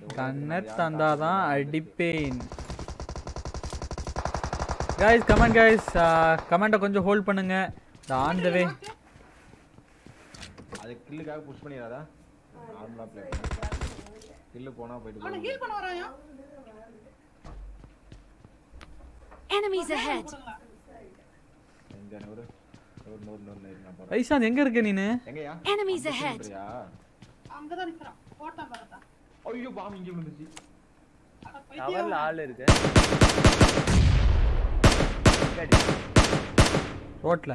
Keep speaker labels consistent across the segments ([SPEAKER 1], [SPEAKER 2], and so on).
[SPEAKER 1] கண்ணை தந்தாதான் அடிப்பேன் guys comment guys கமெண்ட்டை கொஞ்சம் ஹோல்ட் பண்ணுங்க இந்த ஆன் த வே
[SPEAKER 2] அது கில்லுக்காக புஷ் பண்ணிடாதா நார்மலா ப்ளே கில்லு போனா போயிட்டு
[SPEAKER 3] அவனை
[SPEAKER 2] போகுது.
[SPEAKER 3] ஹீல் பண்ண வராயா
[SPEAKER 4] Enemies ahead!
[SPEAKER 2] எங்க நூறு நூறு நூறு நூறு நூறு நான் போறேன்
[SPEAKER 1] வைசாந்த் எங்க இருக்க நீனு
[SPEAKER 2] எங்கயா
[SPEAKER 4] Enemies
[SPEAKER 2] அங்க
[SPEAKER 4] ahead.
[SPEAKER 2] சொல்றியா?
[SPEAKER 3] அங்கதான் நிக்கிறான் போட்டான் பாருடா
[SPEAKER 2] ஐயோ பாம் இங்க விழுந்துச்சு
[SPEAKER 3] அட
[SPEAKER 5] டவர்ல
[SPEAKER 3] பைத்தியம்
[SPEAKER 5] ஆள் இருக்கு எங்கடி?
[SPEAKER 1] ரோட்ல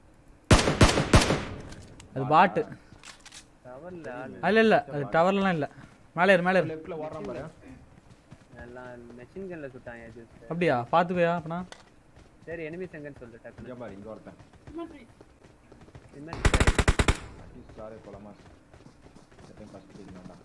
[SPEAKER 1] அது பாட்டு
[SPEAKER 5] டவர்ல ஆள்
[SPEAKER 1] இல்ல இல்ல அது டவர்லாம் இல்ல மேலே ஏறு மேலே ஏறு
[SPEAKER 2] லெஃப்ட்ல ஓடுறான் பாரு
[SPEAKER 5] எல்லாம் மெஷின் கன்ல சுட்டாங்க ஜஸ்ட்
[SPEAKER 1] அப்படியா பாத்துக்கோயா அப்பனா
[SPEAKER 5] சரி எனிமி செங்கன்னு சொல்லு
[SPEAKER 2] இங்க
[SPEAKER 5] டக்குனு
[SPEAKER 2] பாரு இங்க ஒருத்தன்
[SPEAKER 3] சிமெட்ரி
[SPEAKER 2] அட்லீஸ்ட் சாரே போலாமா செகண்ட் ஃபர்ஸ்ட் பேஜ் வேண்டாம்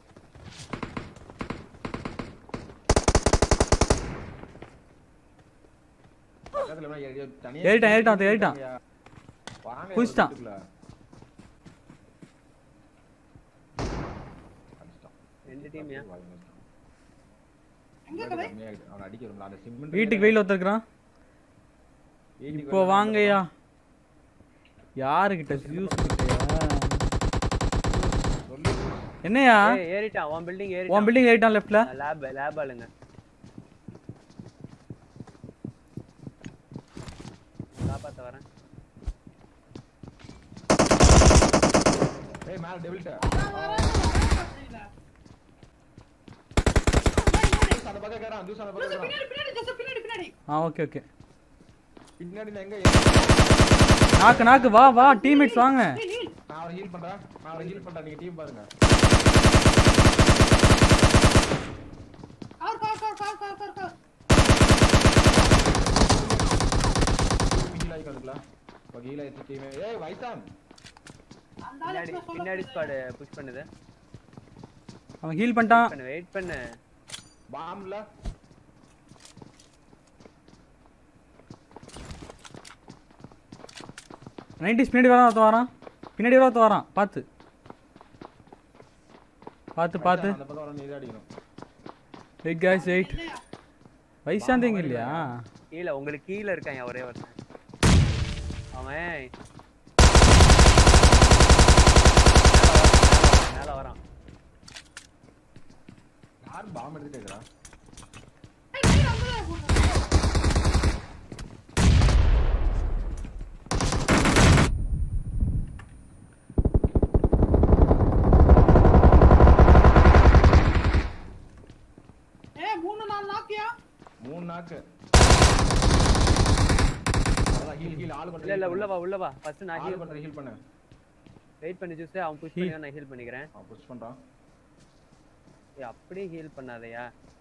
[SPEAKER 2] பக்கத்துல வேணா ஏறி- தனியா
[SPEAKER 1] ஏறிட்டான், ஏறிட்டான், அது ஏறிட்டான்.
[SPEAKER 2] வாங்க
[SPEAKER 1] குதிச்சிட்டான்.
[SPEAKER 2] வீட்டுக்குள்ள. அடிச்சிட்டான்.
[SPEAKER 5] ரெண்டு டீம்யா
[SPEAKER 2] வாய் மூடிட்டான்.
[SPEAKER 3] எங்க
[SPEAKER 2] blood
[SPEAKER 3] கதை
[SPEAKER 2] கம்மியாயிடுச்சு. அவனை அடிக்க விரும்பல. அந்த cement
[SPEAKER 1] வீட்டுக்கு வெயில ஒருத்தருக்குறான்
[SPEAKER 2] வீட்டுக்கு
[SPEAKER 1] இப்போ
[SPEAKER 2] வெளில
[SPEAKER 1] வாங்கய்யா யாருக்கிட்ட ஜூஸ் கிட்டயா
[SPEAKER 2] சொல்லு.
[SPEAKER 1] என்னையா
[SPEAKER 5] ஏய் ஏறிட்டான் உன் பில்டிங்
[SPEAKER 1] உன்
[SPEAKER 5] ஏறிட்டான்
[SPEAKER 1] பில்டிங் ஏறிட்டான் லெஃப்ட்ல
[SPEAKER 5] லேப் லேப் ஆளுங்க காப்பாத்த வரேன்
[SPEAKER 2] ஏய், மேல டெவில்ட்ட.
[SPEAKER 3] தெரியல
[SPEAKER 2] ஜூஸ் அந்த பக்கம் இருக்கிறான், ஜூஸ் அந்த பக்கம் இருக்கிறான்.
[SPEAKER 3] பின்னாடி பின்னாடி ஜோசப் பின்னாடி பின்னாடி
[SPEAKER 1] ஆ ஓகே ஓகே
[SPEAKER 2] பின்னாடி நான் எங்க
[SPEAKER 1] நாக்கு நாக்கு வா வா டீம்மேட்ஸ் வாங்க
[SPEAKER 3] ஹீல் ஹீல்
[SPEAKER 2] நான் அவரை ஹீல் பண்றேன் நான் அவரை ஹீல் பண்றேன் நீங்க டீம் பாருங்க
[SPEAKER 3] cover cover cover cover cover cover cover
[SPEAKER 2] heal ஆகி வந்துக்கலாம் ஓகே ஹீல் ஆயிடுச்சு டீம் ஏய் வைசான்
[SPEAKER 3] அந்த ஆளு
[SPEAKER 5] பின்னாடி
[SPEAKER 3] என்ன சொல்ல
[SPEAKER 5] பின்னாடி ஸ்குவாட் புஷ் பண்ணுது
[SPEAKER 1] அவன் ஹீல் பண்ணிட்டான்
[SPEAKER 5] பண்ணு வெயிட் பண்ணு
[SPEAKER 2] பாம்ல
[SPEAKER 1] நைன்டிஸ் பின்னாடி வரான் ஒருத்தன் வரான் பின்னாடி வர ஒருத்தன் வரான் பார்த்து பார்த்து பார்த்து
[SPEAKER 2] அந்த பக்கம் வர நீ தான் அடிக்கணும்
[SPEAKER 1] வெயிட் காய்ஸ் வெயிட்
[SPEAKER 3] இல்லையா
[SPEAKER 1] வைசாந்த் எங்க இல்லையா
[SPEAKER 5] கீழே உங்களுக்கு கீழே இருக்கான் ஒரே ஒருத்தன் அவன் மேல வரான்
[SPEAKER 2] யார் பாம் எடுத்துட்டு இருக்கா
[SPEAKER 3] ஏய் ஹீல் அங்கதான் போடுறான் ஏய் மூணு நாலு நாக்கியா
[SPEAKER 2] மூணு நாக்கு அதான் ஹீல் ஹீல் ஆளு
[SPEAKER 5] இல்ல
[SPEAKER 2] பண்ற
[SPEAKER 5] இல்ல உள்ள வா உள்ள வா ஃபர்ஸ்ட் நான்
[SPEAKER 2] ஆளு
[SPEAKER 5] ஹீல்
[SPEAKER 2] பண்ற ஹீல் பண்ணு
[SPEAKER 5] வெயிட் பண்ணி ஜூஸ் அவன் புஷ் பண்ணி நான் ஹீல் பண்ணிக்கிறேன்
[SPEAKER 2] அவன் புஷ் பண்றான்
[SPEAKER 5] ஏய் அப்படியே ஹீல் பண்ணாதயா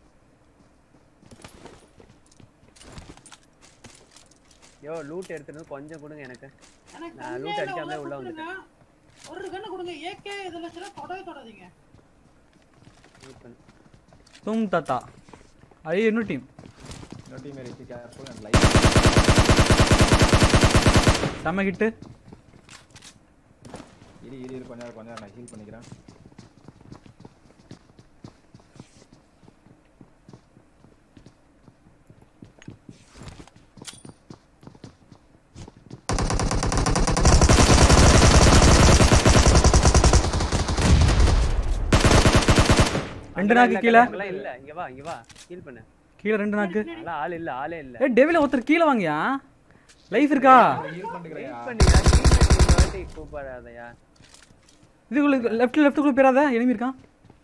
[SPEAKER 5] யோ லூட் எடுத்துட்டு வந்து கொஞ்சம் கொடுங்க எனக்கு
[SPEAKER 3] எனக்கு
[SPEAKER 5] நான்
[SPEAKER 3] கண்ணே
[SPEAKER 5] loot
[SPEAKER 3] இல்ல,
[SPEAKER 5] அடிக்காமலே
[SPEAKER 3] உள்ள
[SPEAKER 5] உள்ள
[SPEAKER 3] கொடுங்க. ஒரு கண்ணு கொடுங்க ஏகே இதுல சில தொடவே தொடாதீங்க
[SPEAKER 5] ஹீல் பண்ணு
[SPEAKER 1] தும் தத்தா ஐயோ இன்னும் டீம்
[SPEAKER 2] இன்னொரு டீம் ஏறிச்சு கேர்ஃபுல் அண்ட் லைட்
[SPEAKER 1] செம்ம ஹிட்டு
[SPEAKER 2] இரு இரு இரு கொஞ்ச நேரம் கொஞ்ச நேரம் நான் ஹீல் பண்ணிக்கிறேன்
[SPEAKER 1] ரெண்டு நாக்கு கீழே
[SPEAKER 5] அங்கெல்லாம் இல்ல இங்க வா இங்க வா ஹீல் பண்ணு
[SPEAKER 1] கீழே ரெண்டு நாக்கு
[SPEAKER 5] அதெல்லாம் ஆள் இல்ல ஆளே இல்ல
[SPEAKER 1] ஏ டெவில ஒருத்தர் கீழே வாங்கயா லைஃப் இருக்கா
[SPEAKER 2] ஹீல் பண்ணிக்கிறேன்
[SPEAKER 5] வெயிட் பண்ணி நான் ஹீல் பண்ணி இந்த வாட்டி கூப்பிடாதயா
[SPEAKER 1] இதுக்குள்ள லெஃப்ட் லெஃப்ட்டுக்குள்ள போயிடாத எனிமி இருக்கான்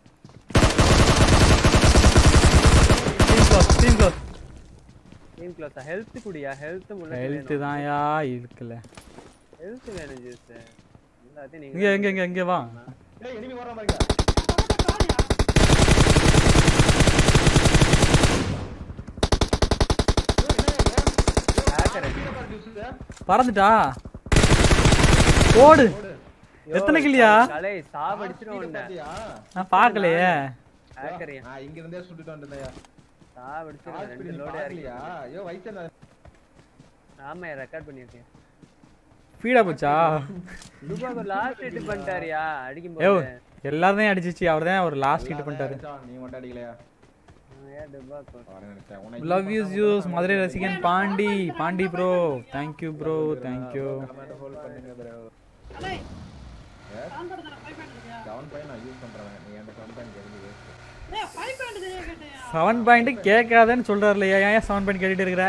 [SPEAKER 1] team close team close
[SPEAKER 5] team க்ளோஸா ஹெல்த் குடியா ஹெல்த் முள்ள
[SPEAKER 1] ஹெல்த் தான்யா இருக்குல்ல
[SPEAKER 5] ஹெல்த் வேணும் ஜூஸ் எல்லாத்தையும்
[SPEAKER 1] இங்க
[SPEAKER 5] நீங்க
[SPEAKER 1] இங்க இங்க இங்க வா
[SPEAKER 2] ஏய் எனிமி வர்ற மாதிரி
[SPEAKER 3] காரியா
[SPEAKER 5] ஹேக்கர்
[SPEAKER 1] பறந்துட்டா ஓடு எத்தனை கில்லியா
[SPEAKER 5] கலை சாவடிச்சிரும் உன்னை
[SPEAKER 2] பாத்தியா
[SPEAKER 1] நான் பார்க்கலையே
[SPEAKER 5] ஹேக்கரியா
[SPEAKER 2] நான் இங்க இருந்தே சுட்டுட்டு வந்துட்டேன்
[SPEAKER 5] சாவடிச்சிரும் ரெண்டு
[SPEAKER 2] ஹாஸ்பிடல்
[SPEAKER 5] லோடு
[SPEAKER 2] பாக்கலையா ஐயோ வைத்தேன்
[SPEAKER 5] ஆமா ரெக்கார்ட் பண்ணிருக்கேன்
[SPEAKER 1] ஃபீடா போச்சா
[SPEAKER 5] லுபாக்கு லாஸ்ட் ஹிட் பண்ணிட்டாரியா அடிக்கும்
[SPEAKER 1] ஏ
[SPEAKER 5] போது
[SPEAKER 1] எல்லாரும் அடிச்சிச்சு அவர் தான் அவர் லாஸ்ட் ஹிட்
[SPEAKER 2] எல்லாரும்
[SPEAKER 1] பண்ணிட்டாரு
[SPEAKER 2] அடிச்சா, நீ மட்டும் அடிக்கலையா
[SPEAKER 5] ஏன் டுபாக்கோ
[SPEAKER 2] வரேன் நினைச்சேன். உனக்கு
[SPEAKER 1] லவ் யூஸ் யூஸ் மதுரை ரசிகன் Pandi Pandi bro thank you bro thank you
[SPEAKER 2] comment hold பண்ணுங்க bro.
[SPEAKER 3] அடே
[SPEAKER 2] Yes.
[SPEAKER 3] நான் படுத்துறேன் ஃபைவ் பாயிண்ட் இல்லையா
[SPEAKER 2] செவன் பாயிண்ட் நான் யூஸ் பண்றேன் நீ என்கிட்ட செவன் பாயிண்ட் கேட்குது
[SPEAKER 3] டேய் ஃபைவ் பாயிண்ட் தெரியா கேட்டேன்
[SPEAKER 1] செவன் பாயிண்ட் கேட்காதேன்னு சொல்றாரு இல்லையா ஏன் செவன் பாயிண்ட் கேட்டுட்டு இருக்கிற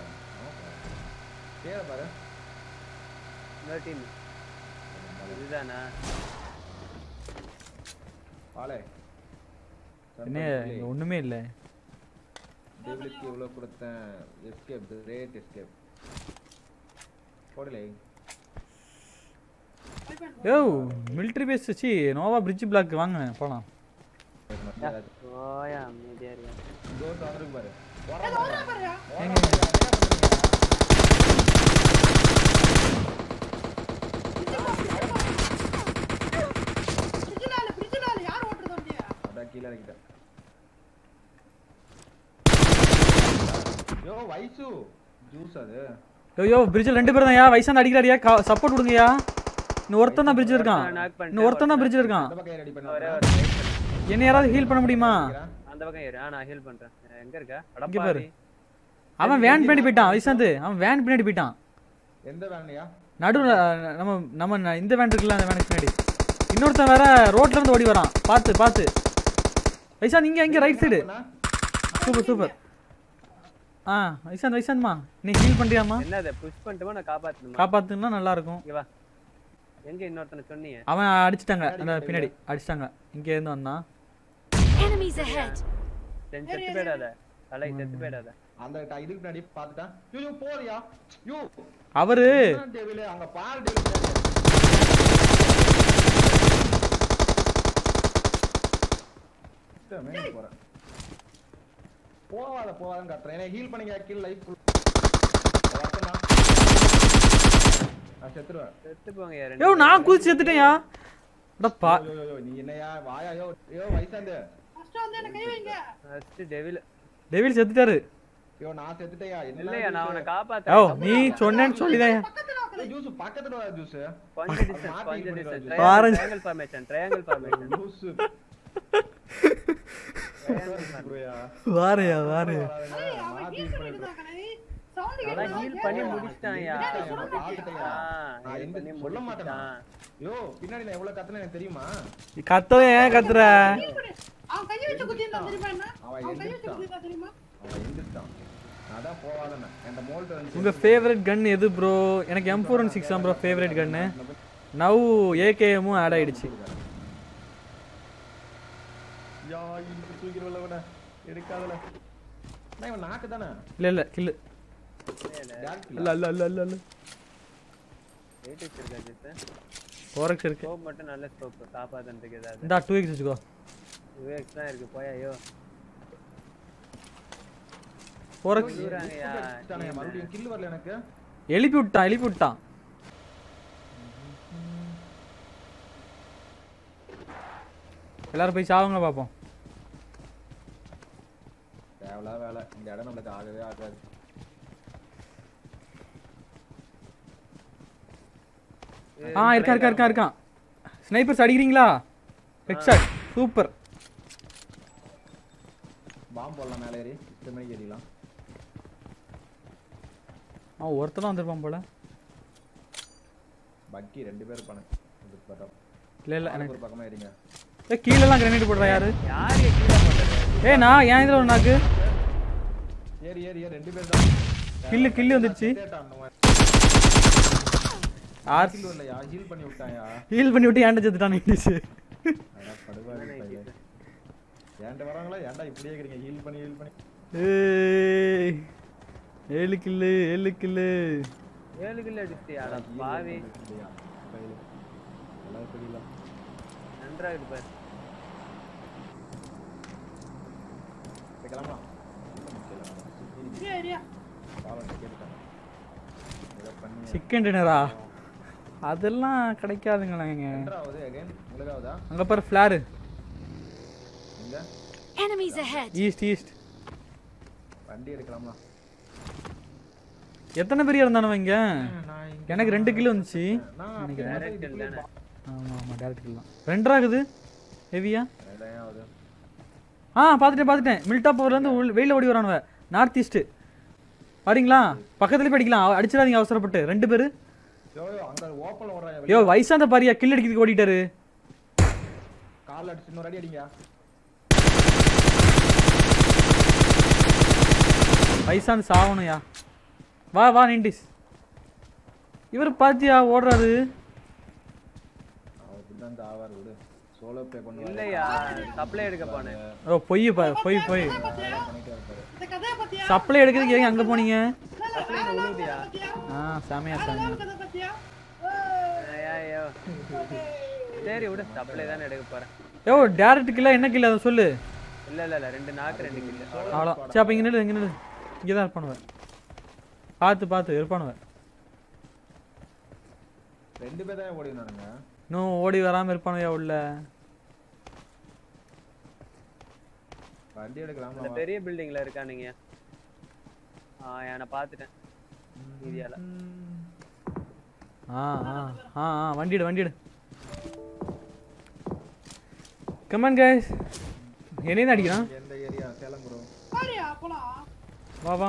[SPEAKER 2] பேர பாரு
[SPEAKER 5] இன்னொரு டீம் இதுதானா
[SPEAKER 2] வாலே
[SPEAKER 1] என்ன இங்க ஒண்ணுமே இல்லை
[SPEAKER 2] டேபிளுக்கு இவ்வளோ கொடுத்தேன் எஸ்கேப் கிரேட் எஸ்கேப் போடலை
[SPEAKER 3] five point
[SPEAKER 1] yo military base வச்சு நோவா பிரிட்ஜ் பிளாக் வாங்க போலாம்
[SPEAKER 5] ஓயா அமைதியா இருக்கா
[SPEAKER 2] தோசை வந்துருக்கு பாரு
[SPEAKER 3] வரா பாருயா பிரிட்ஜ்லால பிரிட்ஜ்லால யார் ஓட்டுறது வண்டியா
[SPEAKER 2] அதான் கீழே இறக்கிட்டேன் யோ வைசு ஜூஸ் அது
[SPEAKER 1] யோ யோ பிரிட்ஜில் ரெண்டு பேரும் தான் வயசான அடிக்கிறாரியா சப்போர்ட் கொடுங்கயா இன்னும் ஒருத்தன் தான் பிரிட்ஜில் இருக்கான்
[SPEAKER 5] knock பண்ணிட்டேன்,
[SPEAKER 1] இன்னும் ஒருத்தன் தான் பிரிட்ஜில் இருக்கான்
[SPEAKER 2] அந்த பக்கம் ரெடி
[SPEAKER 5] ஒரே
[SPEAKER 2] பண்ணி
[SPEAKER 5] ஒரு right பண்ணு.
[SPEAKER 1] என்ன யாராவது ஹீல் பண்ண முடியுமா
[SPEAKER 5] அந்த பக்கம் ஏறு ஆ, நான் ஹீல் பண்றேன் எங்க இருக்க
[SPEAKER 1] இங்க பாரு.
[SPEAKER 5] அடப்பாவி
[SPEAKER 1] அவன் வேன் பின்னாடி போயிட்டான் வைசாந்த் அவன் வேன் பின்னாடி போயிட்டான்
[SPEAKER 2] எந்த வேலையா
[SPEAKER 1] நடுவில் நம்ம நம்ம ந- இந்த வேன் இருக்குல்ல அந்த வேனுக்கு பின்னாடி இன்னொருத்தன் வேற ரோட்ல இருந்து ஓடி வரான் பார்த்து பார்த்து வைசாந்த் இங்க இங்க ரைட் சைடு சூப்பர் சூப்பர் ஆ வைசாந்த் வைசாந்த்மா நீ ஹீல் பண்றியாமா
[SPEAKER 5] என்னது புஷ் பண்ணிட்டுமா நான் காப்பாத்தணுமா
[SPEAKER 1] காப்பாத்துனா நல்லா இருக்கும்
[SPEAKER 5] இங்க வா எங்க இன்னொருத்தனை சொன்னீங்க
[SPEAKER 1] அவன் அடிச்சிட்டாங்க அந்த பின்னாடி அடிச்சிட்டாங்க இங்க இருந்து வந்தான்
[SPEAKER 4] Enemies ahead!
[SPEAKER 5] செஞ்சு செத்து போயிடாத தலை செத்து போயிடாத
[SPEAKER 2] அந்த ட- இதுக்கு பின்னாடி பார்த்துட்டா யூ யூ போறியா யூ
[SPEAKER 1] அவரு
[SPEAKER 2] டேபிள் அங்க பால் டேபிள் மேலே போறேன் போவாத போவாதன்னு கத்துறேன் என்ன ஹீல் பண்ணிங்க கில் லைஃப் நான் செத்துருவேன்
[SPEAKER 5] செத்து போங்க யாரு
[SPEAKER 1] யோ நான் குதிச்சு செத்துட்டேன்யா அடப்பா
[SPEAKER 2] யோ, யோ, யோ, நீ என்னையா வாயா யோ யோ வயசாந்து
[SPEAKER 3] ஃபர்ஸ்ட் வந்து என்ன கை வைங்க
[SPEAKER 5] ஃபர்ஸ்ட் டெவில்
[SPEAKER 1] டெவில் செத்துட்டாரு
[SPEAKER 2] யோ நான் செத்துட்டேயா
[SPEAKER 5] இல்லையா நான் அவனை
[SPEAKER 1] ஓ
[SPEAKER 5] காப்பாத்தேன்
[SPEAKER 1] நீ சொன்னேன்னு சொல்லிதான்
[SPEAKER 3] பக்கத்துல உட்காரு.
[SPEAKER 2] ஜூஸ் பக்கத்துல வா ஜூஸ்
[SPEAKER 5] கொஞ்சம் டிஸ்டன்ஸ்
[SPEAKER 2] மாத்தி
[SPEAKER 5] கொஞ்சம்
[SPEAKER 2] இது
[SPEAKER 5] டிஸ்டன்ஸ்
[SPEAKER 2] பண்ணிடுவாரு.
[SPEAKER 1] Orange.
[SPEAKER 5] Triangle formation triangle formation
[SPEAKER 2] juice
[SPEAKER 1] வாரையா வாரையா
[SPEAKER 3] ஏய், அவன் heal பண்ணிட்டு தான் கலை. sound
[SPEAKER 5] அதான்
[SPEAKER 3] கேக்குதா?
[SPEAKER 5] ஹீல் பண்ணி முடிச்சிட்டான்யா
[SPEAKER 2] பாத்துட்டேயா
[SPEAKER 5] ஆ,
[SPEAKER 2] நான்
[SPEAKER 5] heal
[SPEAKER 2] எந்த
[SPEAKER 5] பண்ணி
[SPEAKER 2] சொல்ல மாட்டேனா
[SPEAKER 5] முடிச்சிட்டான்.
[SPEAKER 2] யோ பின்னாடி நான் எவ்வளவு கத்துனேன் எனக்கு தெரியுமா
[SPEAKER 1] கத்தத ஏன் கத்துற
[SPEAKER 3] Heal பண்ணு. அவன் கையை வச்சு குத்திருந்தான் தெரியுமா என்ன?
[SPEAKER 2] அவன்
[SPEAKER 3] அவன் கையை வச்சு
[SPEAKER 2] எந்திரிச்சான்.
[SPEAKER 3] குத்திருந்தான் தெரியுமா?
[SPEAKER 2] அவன் எந்திரிச்சான் அதான் போவாதண்ணா என் மோல்ட் வந்து
[SPEAKER 1] உங்க ஃபேவரட் கன் எது ப்ரோ எனக்கு எம் ஃபோர் ஒன் சிக்ஸ் தான் ப்ரோ ஃபேவரட் கன்னு நவ் ஏகேஎம்மும் ஆட் ஆயிடுச்சு
[SPEAKER 2] யா இங்க தூக்கிடுவல விட எடுக்காதல நான் இவன் நாக்கு தானே
[SPEAKER 1] இல்ல இல்ல கில்லு
[SPEAKER 2] டேரக்ட்
[SPEAKER 1] இல்ல இல்ல இல்ல இல்ல இல்ல
[SPEAKER 5] Eight வச்சிருக்கா ஜித்து.
[SPEAKER 1] ஃபோரக்ஸ் இருக்கு
[SPEAKER 5] Scope மட்டும் நல்ல scope. காப்பாத்துறதுக்கு ஏதாவது.
[SPEAKER 1] இந்தா டூ எக்ஸ் வச்சுக்கோ
[SPEAKER 5] UX தான் இருக்கு, போயா, ஐயோ.
[SPEAKER 1] ஃபோரக்ஸ்
[SPEAKER 5] தூராங்கய்யா, team.
[SPEAKER 2] மறுபடியும் கில் வரல எனக்கு
[SPEAKER 1] எழுப்பி விட்டான் எழுப்பி விட்டான் எல்லாரும் போய் சாவுங்க பார்ப்போம்
[SPEAKER 2] தேவையில்லாத வேலை இந்த இடம் நம்மளுக்கு ஆகவே ஆகாது
[SPEAKER 1] ஆ இருக்கான் இருக்கான் இருக்கான் இருக்கான் ஸ்னைப்பர்ஸ் அடிக்கிறீங்களா ஹெட்ஷாட் சூப்பர்
[SPEAKER 2] பாம்பு போடலாம் மேலே ஏறி இத்தனை மணிக்கு ஏறிக்கலாம்
[SPEAKER 1] அவன் ஒருத்தர் தான் வந்திருப்பான் போல
[SPEAKER 2] பக்கி ரெண்டு பேர் இருப்பானு இது பக்கம்
[SPEAKER 1] இல்ல இல்ல எனக்கு
[SPEAKER 2] ஒரு பக்கமா ஏறிங்க
[SPEAKER 1] ஏ கீழெல்லாம் கிரனேட் போடுறா யாரு
[SPEAKER 5] யாரு இங்க கீழே போட்டது?
[SPEAKER 1] ஏய் நான் ஏன் இதுல ஒரு நாக்கு
[SPEAKER 2] ஏறி ஏறி ஏறி ரெண்டு பேர் தான்
[SPEAKER 1] கில்லு கில்லு வந்துருச்சு
[SPEAKER 2] கேட்டான் அந்த மாதிரி
[SPEAKER 1] ஆர்
[SPEAKER 2] கில் வரலையா ஹீல் பண்ணி விட்டாயா
[SPEAKER 1] ஹீல் பண்ணி விட்டு ஏன்டா செத்துட்டான் இங்கிலீஷ்
[SPEAKER 2] அதான் படுவாரு பையன். ஏன்ட்ட வராங்களா ஏன்டா இப்படியே இருக்கிறீங்க ஹீல் பண்ணி ஹீல் பண்ணி
[SPEAKER 1] ஏய் ஏழு கில்லு ஏழு கில்லு
[SPEAKER 5] ஏழு கிலோ அடிச்சிட்டியா? அட பாவி.
[SPEAKER 2] இல்லையா கையில எல்லாம் தெரியல
[SPEAKER 5] நன்றா இருக்கு பாரு.
[SPEAKER 2] சரி, கிளம்பலாம்
[SPEAKER 3] ஏரியா, ஏரியா.
[SPEAKER 2] பாவம் கேட்டுட்டாங்க ஏதோ பண்ணி
[SPEAKER 1] சிக்கன் டின்னரா அதெல்லாம் கிடைக்காதுங்களேங்க
[SPEAKER 2] ரெண்டாவது அகைன் உங்களுக்காவதா
[SPEAKER 1] அங்க பாரு ஃபிளாரு
[SPEAKER 2] எங்க
[SPEAKER 4] Enemies ahead!
[SPEAKER 1] ஈஸ்ட் ஈஸ்ட்
[SPEAKER 2] வண்டி எடுக்கலாமா
[SPEAKER 1] எத்தனை பேர் இருந்தானவங்க இங்க
[SPEAKER 2] நான் இங்க
[SPEAKER 1] எனக்கு ரெண்டு கிலோ வந்துச்சு
[SPEAKER 2] நான்
[SPEAKER 1] நினைக்கிறேன்.
[SPEAKER 5] Direct kill தானே.
[SPEAKER 1] ஆமா ஆமா டேரக்ட் கில் தான் ரெண்டராகுது ஹெவியா
[SPEAKER 2] இடம் ஆகுது
[SPEAKER 1] ஆ பார்த்துட்டேன் பார்த்துட்டேன் மில்டாப் இருந்து வெயில ஓடி வரானுவ நார்த் ஈஸ்ட் வரீங்களா பக்கத்துலேயே படிக்கலாம் அடிச்சிடாதீங்க அவசரப்பட்டு ரெண்டு பேர்
[SPEAKER 2] யோ யோ அங்க ஓப்பன்ல ஓடுறாங்க
[SPEAKER 1] யோ வயசாந்த பாரியா கில் அடிக்கிறதுக்கு ஓடிட்டாரு
[SPEAKER 2] கால்ல அடிச்சு இன்னொரு அடி அடிங்க
[SPEAKER 1] வயசாந்து சாவணும்யா வா வா நைன்டிஸ் இவர் பாத்தியா ஓடுறாரு
[SPEAKER 2] அவர் இப்படி தான் ஆவார் விடு சோலோ ப்ளே பண்ணுவாரு
[SPEAKER 5] இல்லையா சப்ளை எடுக்க போனேன்
[SPEAKER 1] ஓ பொய் பா பொய் பொய்
[SPEAKER 2] பண்ணிட்டே இருப்பாரு
[SPEAKER 3] இந்த கதையை பத்தியா
[SPEAKER 1] சப்ளை எடுக்கிறதுக்கு ஏங்க அங்கே போனீங்க
[SPEAKER 3] இல்ல, இல்ல, வேற level கதை பத்தியா
[SPEAKER 1] ஆ சாமியா
[SPEAKER 3] வேற
[SPEAKER 1] சாமியா
[SPEAKER 3] level கதை பத்தியா
[SPEAKER 5] ஐயோ சரி விடு சப்ளை தானே எடுக்க போறேன்
[SPEAKER 1] யோ டேரக்ட் கில்ல என்ன கில்ல அதை சொல்லு
[SPEAKER 5] இல்ல இல்ல இல்ல ரெண்டு நாக்கு ரெண்டு கில்லு
[SPEAKER 1] அவ்வளோ சரி அப்போ இங்கே நில்லு இங்கே நில்லு இங்கே தான் இருப்பானுவ பார்த்து பார்த்து இருப்பானுவ
[SPEAKER 2] ரெண்டு பேர் தான் ஓடினானுங்க
[SPEAKER 1] இன்னும் ஓடி வராமல் இருப்பானுயா உள்ள
[SPEAKER 2] வண்டி
[SPEAKER 5] அந்த
[SPEAKER 2] எடுக்கலாம்ல
[SPEAKER 5] பெரிய பில்டிங்ல இருக்கானுங்க ஆ நான் பார்த்துட்டேன் ஏரியால
[SPEAKER 1] ஆ ஆ ஆ ஆ வண்டிடு வண்டிடு கமான் கைஸ் என்னையும் தான் அடிக்கிறான்
[SPEAKER 2] எந்த ஏரியா சேலம் ப்ரோ
[SPEAKER 3] பாரியா போலாம்
[SPEAKER 1] வா வா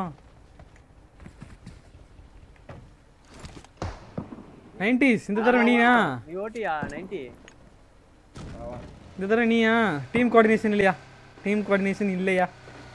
[SPEAKER 1] நைன்டிஸ் இந்த தடவை நீயா
[SPEAKER 5] நீ ஓட்டியா நைன்டி
[SPEAKER 2] வா
[SPEAKER 1] இந்த தடவை நீயா டீம் கோஆர்டினேஷன் இல்லையா டீம் கோஆர்டினேஷன் இல்லையா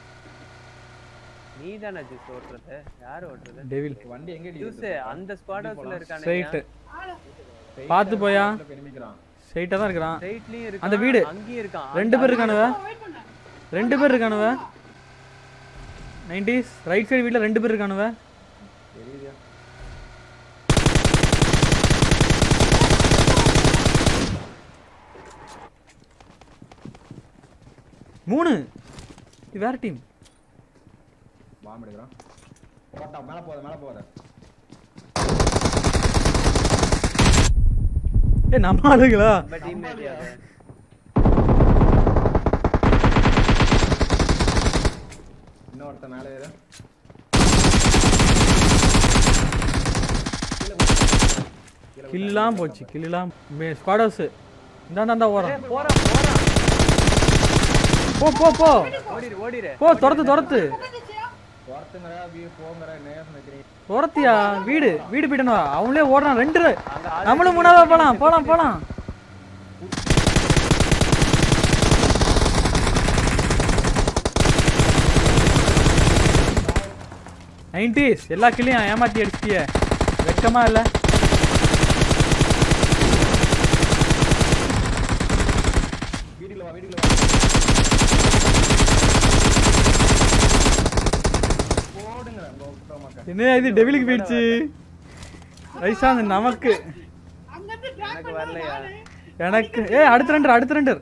[SPEAKER 5] நீ தானே ஜூஸ் ஓட்டுறது யார் ஓட்டுறது
[SPEAKER 1] டெவில்
[SPEAKER 2] வண்டி எங்க
[SPEAKER 5] ஜூஸ் அந்த ஸ்குவாட் ஹவுஸ்ல இருக்கானுங்க
[SPEAKER 1] ஸ்ட்ரைட்டு
[SPEAKER 3] ஆளு
[SPEAKER 1] பார்த்து போயா
[SPEAKER 2] பெருமிக்கிறான்
[SPEAKER 1] ஸ்ட்ரைட்டாக தான் இருக்கிறான்
[SPEAKER 5] ஸ்ட்ரைட்லயும் இருக்கான்
[SPEAKER 1] அந்த வீடு.
[SPEAKER 5] அங்கேயும் இருக்கான்
[SPEAKER 1] ரெண்டு பேர் இருக்கானுவ
[SPEAKER 3] வெயிட் பண்ணு
[SPEAKER 1] ரெண்டு பேர் இருக்கானுவ நைன்டிஸ் ரைட் சைடு வீட்டில் ரெண்டு பேர் இருக்கானுவ
[SPEAKER 2] தெரியுதா
[SPEAKER 1] மூணு இது வேற டீம்
[SPEAKER 2] பாம்பு எடுக்கிறான் போட்டா மேல போத மேல போத
[SPEAKER 1] ஏ நம்ம ஆளுங்களா
[SPEAKER 5] நம்ம டீம்மேட் அது
[SPEAKER 2] இன்னொருத்த மேல ஏறு
[SPEAKER 1] கில்லாம் போச்சு கில்லாம் ஸ்குவாட் ஹவுஸ் இந்தாண்டா இந்தா ஓரம்
[SPEAKER 5] போறான் போறான்
[SPEAKER 1] போ போ போ
[SPEAKER 5] ஓடிரு ஓடிரு
[SPEAKER 1] போ துரத்து துரத்து
[SPEAKER 3] வந்துச்சியா
[SPEAKER 2] ஒருத்தங்கடா வீ போங்கற நேசம் வைக்கிறீங்க
[SPEAKER 1] துரத்தியா வீடு வீடு போயிட்டனு அவங்களே ஓடுறான் ரெண்டு பேரு.
[SPEAKER 5] அங்க ஆள்
[SPEAKER 1] நம்மளும் மூணாவதா போலாம் போலாம் போலாம் நைன்டிஸ் எல்லா கிளியும் ஏமாத்தி அடிச்சிட்டிய வெக்கமா இல்ல
[SPEAKER 2] வீட்டுக்குள்ள வா வீட்டுக்குள்ள வா போடுங்க உங்க மக்கள்
[SPEAKER 1] என்ன இது டெவிலுக்கு போயிடுச்சு ரைசாந்த் நமக்கு
[SPEAKER 3] அங்க இருந்து டிராக்
[SPEAKER 5] எனக்கு
[SPEAKER 3] பண்ண
[SPEAKER 5] வரலையா?
[SPEAKER 3] நானு
[SPEAKER 1] எனக்கு ஏ அடுத்த ரெண்டர் அடுத்த ரெண்டர்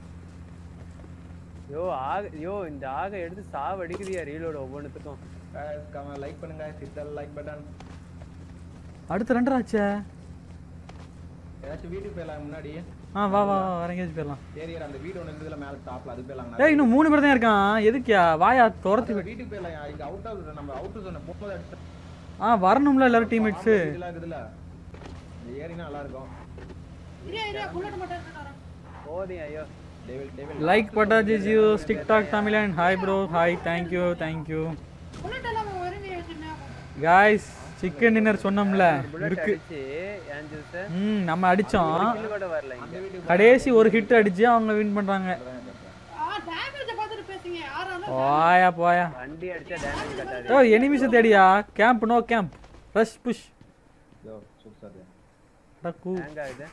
[SPEAKER 5] யோ ஆக யோ இந்த ஆக எடுத்து சாவ அடிக்குதியா ரீலோட ஒவ்வொன்றுத்துக்கும்
[SPEAKER 2] கமெண்ட் லைக் பண்ணுங்க சித்தல் லைக் பட்டன்
[SPEAKER 1] அடுத்த ரெண்டர் ஆச்சே
[SPEAKER 2] ஏதாச்சும் வீட்டுக்கு போயிடலாம் முன்னாடி
[SPEAKER 1] ஆ வா வா வா வேற எங்கேயாச்சும் போயிடலாம்
[SPEAKER 2] சரி அந்த வீடு ஒன்று இருந்ததுல மேல டாப்ல அது போயிடலாம்
[SPEAKER 1] ஏய் இன்னும் மூணு பேர் தான் இருக்கான் எதுக்கியா வாயா துரத்தி விட்டு
[SPEAKER 2] வீட்டுக்கு போயிடலாம் இங்க அவுட் ஆகுது நம்ம அவுட் சொன்ன போகும்போது அடிச்சு
[SPEAKER 1] ஆ வரணும்ல எல்லாரும் டீம்மேட்ஸு
[SPEAKER 2] இதெல்லாம் இருக்குதுல்ல இந்த ஏரினா நல்லா இருக்கும்
[SPEAKER 3] இரியா இரியா புல்லட் மட்டும் எடுத்துட்டு வரேன்
[SPEAKER 5] போதும் ஐயோ
[SPEAKER 2] டேவில் டேவில்
[SPEAKER 1] லைக் பட்டாஜி ஜியோ ஸ்டிக் டாக் தமிழன் hi bro hi thank you thank you
[SPEAKER 3] bullet எல்லாம் வருங்க வச்சிருந்தேன்
[SPEAKER 1] காய்ஸ் சிக்கன் டின்னர் சொன்னோம்ல
[SPEAKER 5] புல்லட்
[SPEAKER 1] இருக்கு
[SPEAKER 5] அடிச்சு ஏன் ஜூஸ்
[SPEAKER 1] ம் நம்ம அடிச்சோம்
[SPEAKER 5] கில்லு கூட வரல இங்க
[SPEAKER 1] கடைசி ஒரு ஹிட் அடிச்சு அவங்க வின் பண்றாங்க
[SPEAKER 3] ஆ டேமேஜ் பார்த்துட்டு பேசுங்க யாரா இருந்தாலும்
[SPEAKER 1] போயா போயா
[SPEAKER 5] வண்டி அடிச்சா டேமேஜ் கட்டாது
[SPEAKER 1] ஓ எனிமிஸை தேடியா camp no camp rush push
[SPEAKER 2] yo super sir
[SPEAKER 1] டக்கு
[SPEAKER 5] ஹேங் ஆகுது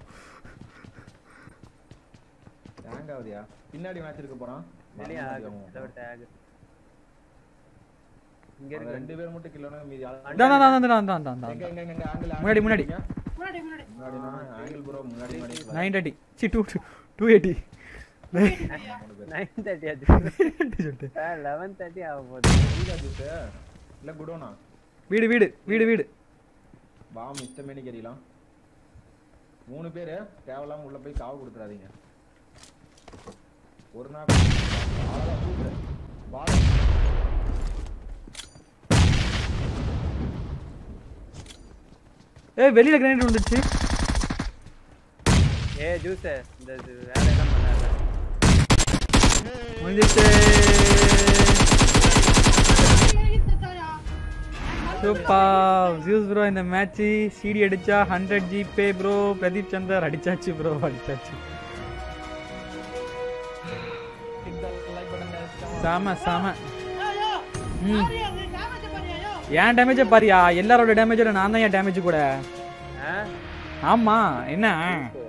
[SPEAKER 2] ஹேங் ஆகுதியா பின்னாடி மேட்ச் இருக்க போறான்
[SPEAKER 5] வெளியே ஆகு இதோட டேக் இங்க
[SPEAKER 2] அவங்க
[SPEAKER 5] இருக்கு
[SPEAKER 2] ரெண்டு பேர் மட்டும் கிலோனா மீதி ஆள்
[SPEAKER 1] தான் தான் தான் தான் தான் தான்
[SPEAKER 2] எங்க எங்க எங்க ஆங்கிள்
[SPEAKER 1] முன்னாடி, முன்னாடி.
[SPEAKER 3] முன்னாடி முன்னாடி
[SPEAKER 2] முன்னாடி ஆங்கிள் ப்ரோ முன்னாடி முன்னாடி
[SPEAKER 1] nine thirty C two two eighty
[SPEAKER 5] nine thirty ஆச்சு
[SPEAKER 1] சொல்லிட்டு
[SPEAKER 5] லெவன் தேர்ட்டி ஆக போகுது
[SPEAKER 2] வீடா ஜூஸ் இல்ல குடோனா
[SPEAKER 1] வீடு வீடு வீடு வீடு
[SPEAKER 2] பாம் இஷ்டமேனி கறிலாம் மூணு பேரு தேவையில்லாம உள்ள போய் காவு கொடுத்துறாதீங்க ஒரு நாள் அவ்வளவுதான் சூப்பர் பால்
[SPEAKER 1] ஏய் வெளியில கிரைண்டர் வந்துச்சு
[SPEAKER 5] ஏ ஜூஸ் இந்த இது வேலையெல்லாம் பண்ணாத
[SPEAKER 1] முடிஞ்சிச்சு
[SPEAKER 3] இருக்காயா
[SPEAKER 1] சூப்பர் ஜியூஸ் ப்ரோ இந்த மேட்ச் சிடி அடிச்சா hundred GPay bro Pradeep Chander அடிச்சாச்சு ப்ரோ அடிச்சாச்சு சாம சாம
[SPEAKER 3] ஐயோ
[SPEAKER 1] ம்
[SPEAKER 3] யாரு அது டேமேஜ் பண்ணியா
[SPEAKER 1] ஏன் டேமேஜை பாரியா எல்லாரோட டேமேஜோட நான் தான் ஏன் டேமேஜ் கூட
[SPEAKER 5] ஆ?
[SPEAKER 1] ஆமா என்ன
[SPEAKER 5] ஓ